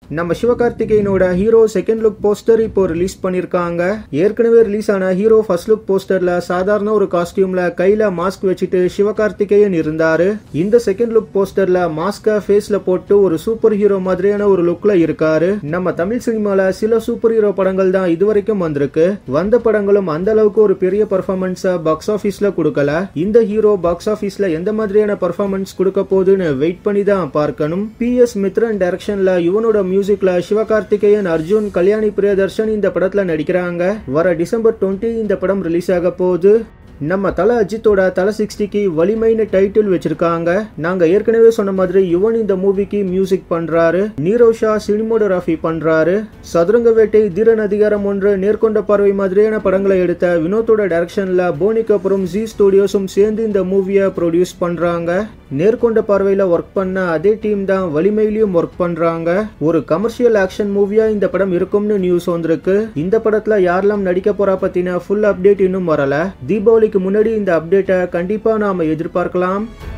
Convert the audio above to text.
நம்ம சிவகார்த்திகேயனோட hero second look poster இப்போ ரிலீஸ் பண்ணிருக்காங்க ஏற்கனவே ரிலீஸ் ஆன ஹீரோ ஃபர்ஸ்ட் லுக் போஸ்டர்ல சாதாரண ஒரு காஸ்டியூம்ல கையில மாஸ்க் வச்சுட்டு சிவகார்த்திகேயன் இருந்தாரு இந்த செகண்ட் லுக் போஸ்டர்ல மாஸ்க ஃபேஸ்ல போட்டு ஒரு சூப்பர் ஹீரோ மாதிரியான ஒரு லுக்ல இருக்காரு நம்ம தமிழ் சினிமால சில சூப்பர் ஹீரோ படங்கள் தான் இதுவரைக்கும் வந்திருக்கு வந்த படங்களும் அந்த அளவுக்கு ஒரு பெரிய பர்ஃபார்மன்ஸ பாக்ஸ் ஆபீஸ்ல கொடுக்கல இந்த ஹீரோ பாக்ஸ் ஆபீஸ்ல எந்த மாதிரியான பர்ஃபார்மன்ஸ் கொடுக்க போகுதுன்னு வெயிட் பண்ணி தான் பார்க்கணும் பி எஸ் மித்ரன் டைரக்ஷன்ல இவனோட மியூசிக்ல சிவகார்த்திகேயன் அர்ஜுன் கல்யாணி பிரியதர்ஷன் இந்த படத்துல நடிக்கிறாங்க வர டிசம்பர் டுவெண்ட்டி இந்த படம் ரிலீஸ் ஆக போகுது நம்ம தல அஜித்தோட தல சிக்ஸ்டிக்கு வலிமைன்னு டைட்டில் வச்சிருக்காங்க நாங்க ஏற்கனவே சொன்ன மாதிரி யுவன் இந்த மூவிக்கு மியூசிக் பண்றாரு நீரோஷா சினிமோடோகிராஃபி பண்றாரு சதுரங்க வேட்டை தீரன் அதிகாரம் ஒன்று நேர்கொண்ட பார்வை மாதிரியான படங்களை எடுத்த வினோத்தோட டைரக்ஷன்ல போனி கபூரும் ஜி ஸ்டுடியோஸும் சேர்ந்து இந்த மூவியை ப்ரொடியூஸ் பண்றாங்க நேர்கொண்ட பார்வையில ஒர்க் பண்ண அதே டீம் தான் வலிமையிலையும் ஒர்க் பண்றாங்க ஒரு கமர்ஷியல் ஆக்ஷன் மூவியா இந்த படம் இருக்கும்னு நியூஸ் வந்திருக்கு இந்த படத்துல யாரெல்லாம் நடிக்க போறா பத்தின ஃபுல் அப்டேட் இன்னும் வரல தீபாவளிக்கு முன்னாடி இந்த அப்டேட்டை கண்டிப்பா நாம எதிர்பார்க்கலாம்